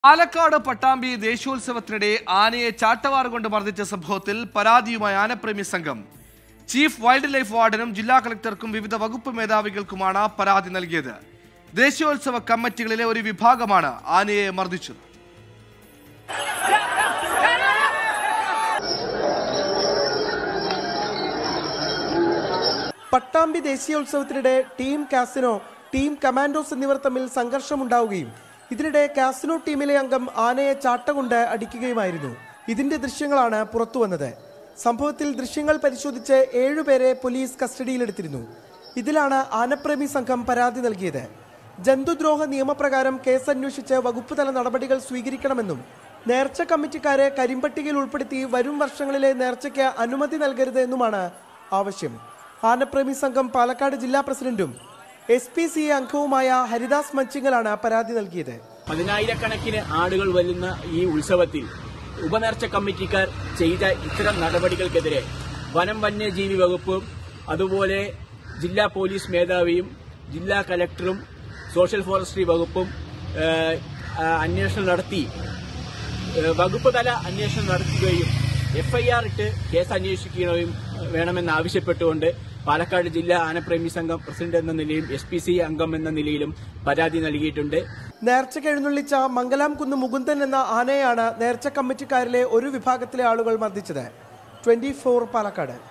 പാലക്കാട് പട്ടാമ്പി ദേശീയോത്സവത്തിനിടെ ആനയെ ചാട്ടവാറ് കൊണ്ട് മർദ്ദിച്ച സംഭവത്തിൽ പരാതിയുമായി ആനപ്രേമി സംഘം ചീഫ് വൈൽഡ് ലൈഫ് വാർഡനും ജില്ലാ കളക്ടർക്കും വിവിധ വകുപ്പ് മേധാവികൾക്കുമാണ് പരാതി നൽകിയത് ദേശീയോത്സവ കമ്മിറ്റികളിലെ ഒരു വിഭാഗമാണ് ആനയെ മർദ്ദിച്ചത് പട്ടാമ്പി ദേശീയോത്സവത്തിനിടെ ടീം കാസിനോ ടീം കമാൻഡോസ് എന്നിവർ തമ്മിൽ സംഘർഷമുണ്ടാവുകയും ഇതിനിടെ കാസിനോ ടീമിലെ അംഗം ആനയെ ചാട്ട കൊണ്ട് അടിക്കുകയുമായിരുന്നു ഇതിന്റെ ദൃശ്യങ്ങളാണ് പുറത്തുവന്നത് സംഭവത്തിൽ ദൃശ്യങ്ങൾ പരിശോധിച്ച് ഏഴുപേരെ പോലീസ് കസ്റ്റഡിയിലെടുത്തിരുന്നു ഇതിലാണ് ആനപ്രേമി സംഘം പരാതി നൽകിയത് ജന്തുദ്രോഹ നിയമപ്രകാരം കേസ് അന്വേഷിച്ച് വകുപ്പ് തല നടപടികൾ സ്വീകരിക്കണമെന്നും നേർച്ച കമ്മിറ്റിക്കാരെ കരിമ്പട്ടികയിൽ ഉൾപ്പെടുത്തി വരും വർഷങ്ങളിലെ നേർച്ചയ്ക്ക് അനുമതി നൽകരുത് എന്നുമാണ് ആവശ്യം ആനപ്രേമി സംഘം പാലക്കാട് ജില്ലാ പ്രസിഡന്റും എസ് പി സി അംഗവുമായ ഹരിദാസ് മച്ചിങ്ങലാണ് പരാതി നൽകിയത് പതിനായിരക്കണക്കിന് ആളുകൾ വരുന്ന ഈ ഉത്സവത്തിൽ ഉപനേർച്ച കമ്മിറ്റിക്കാർ ചെയ്ത ഇത്തരം നടപടികൾക്കെതിരെ വനം വന്യജീവി വകുപ്പും അതുപോലെ ജില്ലാ പോലീസ് മേധാവിയും ജില്ലാ കലക്ടറും സോഷ്യൽ ഫോറസ്ട്രി വകുപ്പും ഏഹ്, ആ, അന്വേഷണം നടത്തി ഏഹ്, വകുപ്പ് തല അന്വേഷണം നടത്തുകയും എഫ്ഐആർ ഇട്ട് കേസ് അന്വേഷിക്കുകയും വേണമെന്ന് ആവശ്യപ്പെട്ടുകൊണ്ട് പാലക്കാട് ജില്ലാ ആനപ്രേമി സംഘം പ്രസിഡന്റ് എന്ന നിലയിലും എസ് പി സി അംഗം എന്ന നിലയിലും പരാതി നൽകിയിട്ടുണ്ട് നേർച്ചയ്ക്ക് എഴുന്നള്ളിച്ച മംഗലാം കുന്ന് മുകുന്ദൻ എന്ന ആനയാണ് നേർച്ച കമ്മിറ്റിക്കാരിലെ ഒരു വിഭാഗത്തിലെ ആളുകൾ മർദ്ദിച്ചത് ട്വന്റി പാലക്കാട്